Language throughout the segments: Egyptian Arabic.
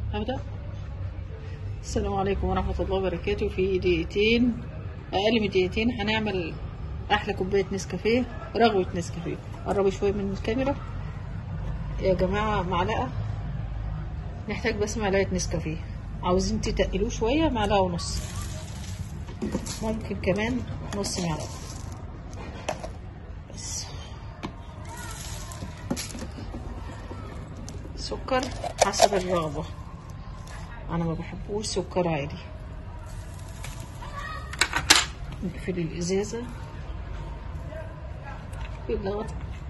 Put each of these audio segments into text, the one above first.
هبدأ السلام عليكم ورحمة الله وبركاته في دقيقتين أقل من دقيقتين هنعمل أحلى كوباية نسكافيه رغوة نسكافيه قربي شوية من الكاميرا يا جماعة معلقة نحتاج بس معلقة نسكافيه عاوزين تتقلوه شوية معلقة ونص ممكن كمان نص معلقة بس سكر حسب الرغبة أنا ما بحبوش سكر عادي نقفل الإزازة يلا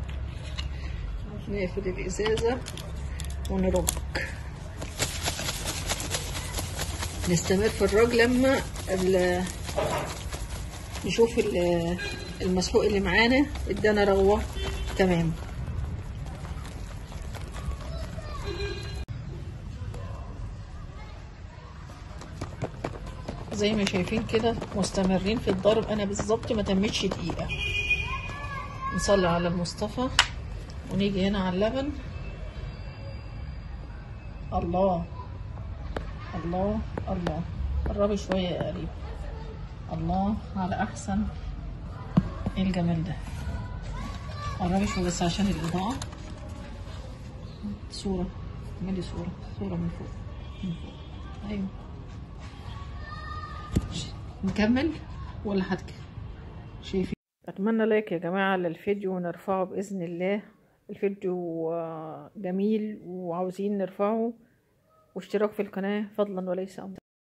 نقفل الإزازة ونرج نستمر في الرج لما ال- نشوف ال- المسحوق اللي معانا ادانا رغوة تمام زي ما شايفين كده مستمرين في الضرب انا بالظبط ما تمتش دقيقة نصلي على المصطفى ونيجي هنا على اللبن الله الله الله قربي شوية يا قريب الله على احسن ايه الجمال ده قربي شوية بس عشان الاضاءة صورة اعملي صورة صورة من فوق من فوق ايوه نكمل ولا هتك شايفين اتمنى لايك يا جماعه للفيديو ونرفعه باذن الله الفيديو آه، جميل وعاوزين نرفعه واشتراك في القناه فضلا وليس امرا